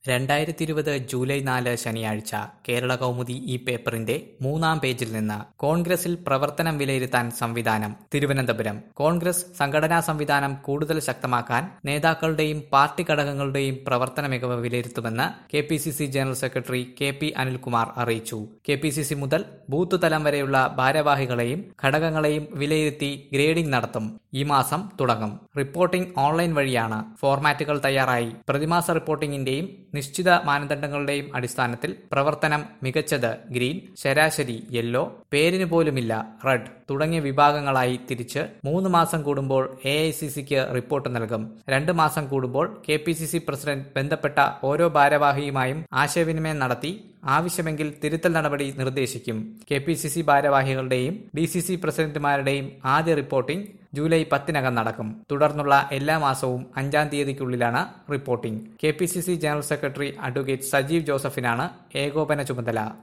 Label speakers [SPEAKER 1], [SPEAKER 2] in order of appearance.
[SPEAKER 1] രണ്ടായിരത്തി ഇരുപത് ജൂലൈ നാല് ശനിയാഴ്ച കേരള കൗമുദി ഈ പേപ്പറിന്റെ മൂന്നാം പേജിൽ നിന്ന് കോൺഗ്രസിൽ പ്രവർത്തനം വിലയിരുത്താൻ സംവിധാനം തിരുവനന്തപുരം കോൺഗ്രസ് സംഘടനാ സംവിധാനം കൂടുതൽ ശക്തമാക്കാൻ നേതാക്കളുടെയും പാർട്ടി ഘടകങ്ങളുടെയും പ്രവർത്തന മികവ് വിലയിരുത്തുമെന്ന് K P C C general secretary K P Anilkumar അറിയിച്ചു കെ പി സി സി മുതൽ ബൂത്ത് തലം വരെയുള്ള ഭാരവാഹികളെയും ഘടകങ്ങളെയും വിലയിരുത്തി ഗ്രേഡിംഗ് നടത്തും ഈ മാസം തുടങ്ങും റിപ്പോർട്ടിംഗ് ഓൺലൈൻ വഴിയാണ് ഫോർമാറ്റുകൾ തയ്യാറായി പ്രതിമാസ റിപ്പോർട്ടിംഗിന്റെയും നിശ്ചിത മാനദണ്ഡങ്ങളുടെയും അടിസ്ഥാനത്തിൽ പ്രവർത്തനം മികച്ചത് ഗ്രീൻ ശരാശരി യെല്ലോ പേരിന് പോലുമില്ല റെഡ് തുടങ്ങിയ വിഭാഗങ്ങളായി തിരിച്ച് മൂന്ന് മാസം കൂടുമ്പോൾ എ ഐ സി സിക്ക് റിപ്പോർട്ട് നൽകും രണ്ട് മാസം കൂടുമ്പോൾ K P C C president ബന്ധപ്പെട്ട ഓരോ ഭാരവാഹിയുമായും ആശയവിനിമയം നടത്തി ആവശ്യമെങ്കിൽ തിരുത്തൽ നടപടി നിർദ്ദേശിക്കും കെ പി സി സി ഭാരവാഹികളുടെയും ഡി സി സി പ്രസിഡന്റുമാരുടെയും ആദ്യ റിപ്പോർട്ടിംഗ് ജൂലൈ പത്തിനകം നടക്കും തുടർന്നുള്ള എല്ലാ മാസവും അഞ്ചാം തീയതിക്കുള്ളിലാണ് reporting K P C C general secretary advocate Sajeev ജോസഫിനാണ് ഏകോപന ചുമതല